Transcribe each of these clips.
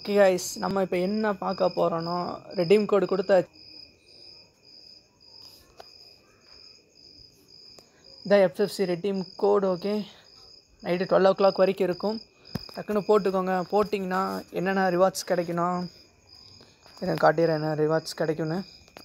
okay guys நம்ம இப்போ என்ன பார்க்க போகிறோன்னா ரெடீம் கோடு கொடுத்த இதான் FFC redeem code okay night twelve o'clock வரைக்கும் இருக்கும் டக்குன்னு போட்டுக்கோங்க போட்டிங்கன்னா என்னென்ன ரிவார்ட்ஸ் கிடைக்கணும் எனக்கு காட்டிடுறேன் என்ன ரிவார்ட்ஸ் கிடைக்கும்னு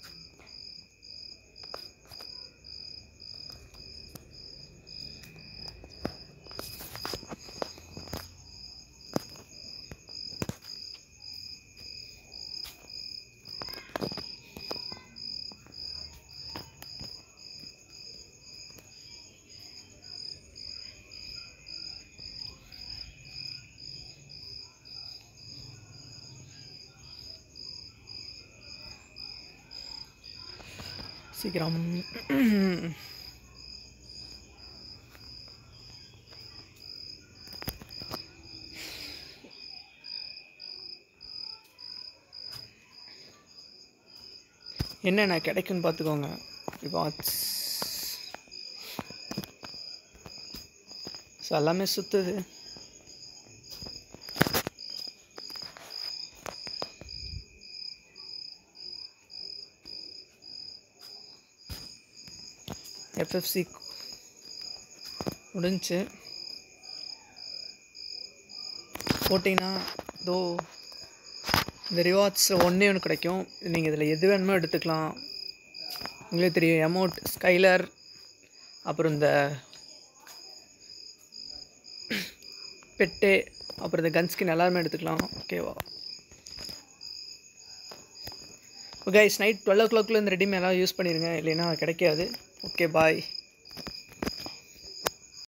சீக்கிரம் என்னென்ன கிடைக்குன்னு பார்த்துக்கோங்க ரிவார்ட்ஸ் ஸோ எல்லாமே சுற்றுது எஃப்எஃப்சி முடிஞ்சு போட்டிங்கன்னா தோ இந்த ரிவார்ட்ஸ் ஒன்றே ஒன்று கிடைக்கும் நீங்கள் இதில் எது வேணுமோ எடுத்துக்கலாம் உங்களுக்கு தெரியும் அமௌண்ட் ஸ்கைலர் அப்புறம் இந்த பெட்டு அப்புறம் இந்த கன்ஸ்கின் எல்லாருமே எடுத்துக்கலாம் ஓகேவா கைஸ் நைட் டுவெல் ஓ கிளாக்குள்ள இந்த ரெடிமே எல்லாம் யூஸ் பண்ணிடுங்க இல்லைன்னா கிடைக்காது ஓகே பாய்